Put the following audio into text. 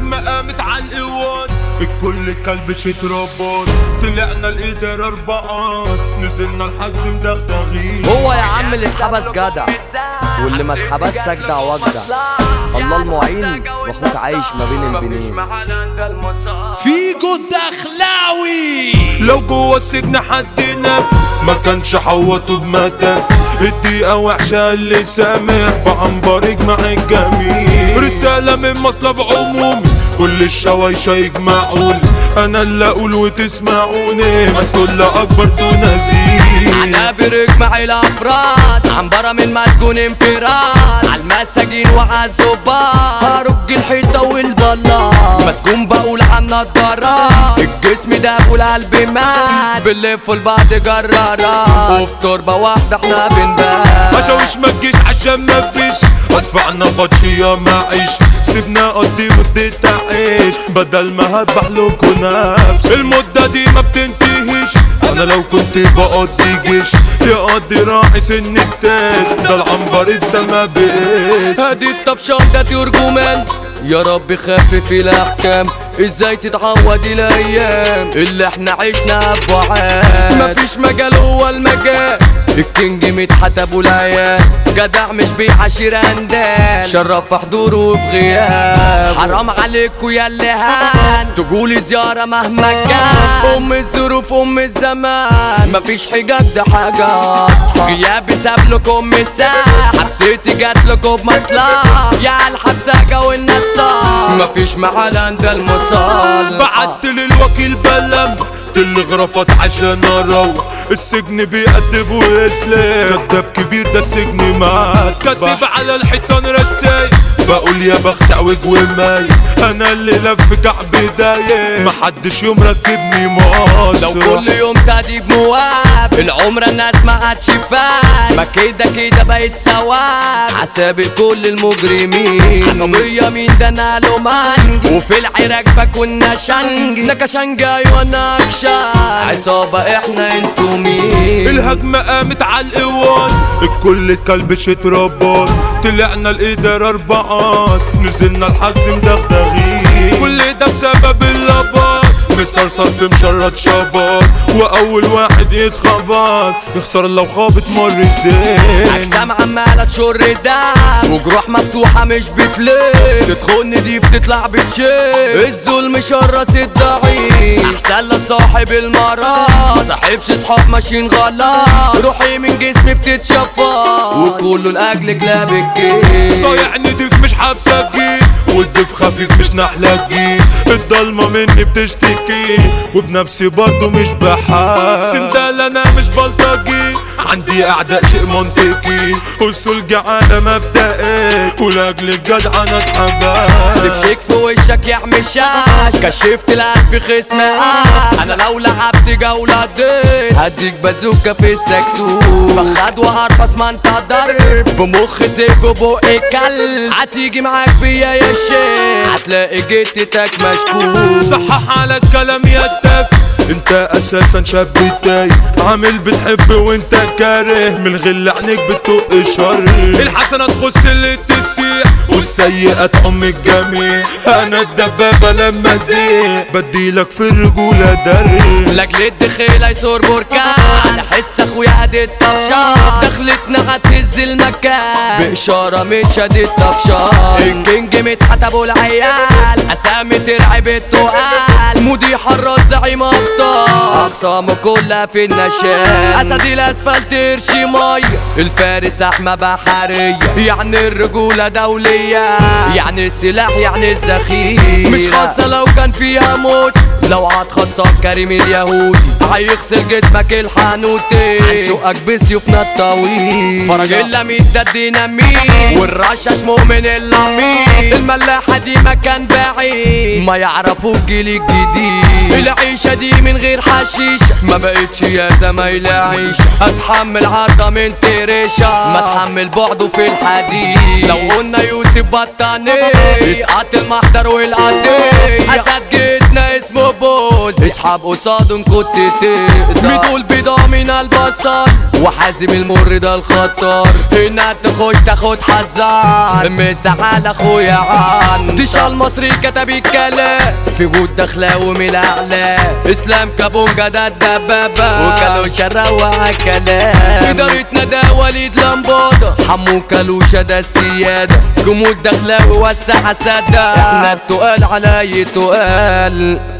الهجمة قامت على القوات الكل كلب شتربات طلعنا الإدارة أربعات نزلنا الحجز مدغدغين هو يا عم اللي اتحبس جدع واللي ما اتحبس اجدع واجدع الله المعين واخوك عايش ما بين البنين فيجو الدخلاوي لو جوه السجن حد نف ما كانش حوطه بمدف الدقيقة وحشة اللي سامع بعنبر يجمع الجميع رسالة من مصلب عمومي كل الشوايشة يجمعوني انا اللي اقول وتسمعوني ما انتوا اللي اكبر تنازيل انا برجمع الافراد عنبرة من مسجون انفراد عالمساجين وعالظباط هرج الحيطة والبلاط مسجون بقول عن النضارات الجسم ده والقلب مات بنلف لبعض جرارات وفي تربة واحدة احنا بنبات مشاويش ما تجيش عشان ما فيش ادفعنا بطش يا معيش سيبنا قضي مدة تعيش بدل ما هذبح لكم نفس المدة دي ما بتنتهيش انا لو كنت بقضي جيش يقضي راعي سن التاج ده العنبر اتسمى باسم هادي الطفشان ده ترجمان يا رب خفف الاحكام ازاي تتعود الايام اللي احنا عشنا بوعاد مفيش مجال هو المجال الكينج مدحت ابو العيال جدع مش بيعاشر اندال شرف في حضور وفي غياب حرام عليكوا يا اللي هان تقولي زيارة مهما كان ام الظروف ام الزمان مفيش حجاج ده حاجة غيابي ساب لكم مساحة حبستي جات لكم بمصلحة يا الحبسة والناس مفيش معال عند المصالح بعت للوكيل بلم الغرفات عشان اروح السجن بيقدم ويسلم كداب كبير ده السجن معاك كاتب على الحيطان رسايل بقول يا بخت عوج وماي انا اللي لف كعب دايق محدش يوم ركبني مصر لو كل يوم تديب مواب العمر الناس ما عادش فاهم ما كده كده بقت ثواب حساب كل المجرمين عقبية مين ده انا له منجي وفي العراق بكون شنجي نكشنجاي وانا اكشان عصابة احنا انتو مين الهجمة قامت على القوات الكل كلب شتربات طلعنا الإدارة أربعات نزلنا الحجز مدغدغين كل ده بسبب اللبات مسرسر في مشرط شباب وأول واحد يتخبط يخسر لو خابط مرتين اجسام عمالة تشر دم وجروح مفتوحة مش بتلف تدخلني دي بتطلع بتشيل الظلم شرس الضعيف احسن لصاحب المرض صاحبش صحاب ماشيين غلط روحي من جسمي بتتشفط وكله لاجل كلاب الجيش صايع نضيف مش حابسة تجيب والضيف خفيف مش نحلة تجيب الضلمة مني بتشتكي وبنفسي برضو مش بحال سندال انا مش بلطجي عندي اعداء شيء منطقي وصول جعانة مبدئي ولاجل الجدع انا اتحبس لبشيك في وشك يا عم شاش كشفت الالف خصم آه. انا لو لعبت جولة دي هديك بازوكا في السكسوك فخد وهرفس ما انت ضرب بمخ زيكو بقي كلب هتيجي معاك بيا يا شيخ هتلاقي جتتك مشكوك صحح على الكلام يا تافه انت اساسا شاب تاي عامل بتحب وانت كاره من الغل عينيك بتطق شر الحسنة تخص اللي تسيح والسيئة ام الجميع انا الدبابة لما زيق بديلك في الرجولة در لاجل الدخيل يصور بركان احس اخويا قد الطفشان دخلتنا هتهز المكان باشاره من شد الطفشان الكينج مدحت ابو العيال اسامي ترعب التقال مودي حراس زعيم ابطال اقسامه كلها في النشال اسد الاسفلت قرشي ميه الفارس احمى بحريه يعني الرجوله دوليه يعني السلاح يعني الذخيره مش خاصه لو كان فيها موت لو هتخصك كريم اليهودي هيغسل جسمك الحانوتي هنشقك بسيوفنا الطويل فرج اللميد ده الديناميت والرشاش مؤمن اللميد الملاحة دي مكان بعيد ما يعرفوا الجيل الجديد العيشة دي من غير حشيشة ما بقتش يا زمايلي عيشة اتحمل عطا من تريشة ما اتحمل بعده في الحديد لو قلنا يوسف بطاني يسقط المحضر والقضية اسد جيتنا اسمه بوز اسحب قصادهم كنت تقدر بتقول بضاعة من البصر وحازم المر ده الخطر هنا تخش تاخد حذر مسح على اخويا عن ديشا المصري كتب الكلام في جود دخلاوي من الاعلى اسلام كابونجا ده الدبابة وكالوشا روع الكلام ادارتنا ده وليد لمبادة حمو كالوشا ده السيادة جمود دخلاوي وسع سادة احنا التقال على تقال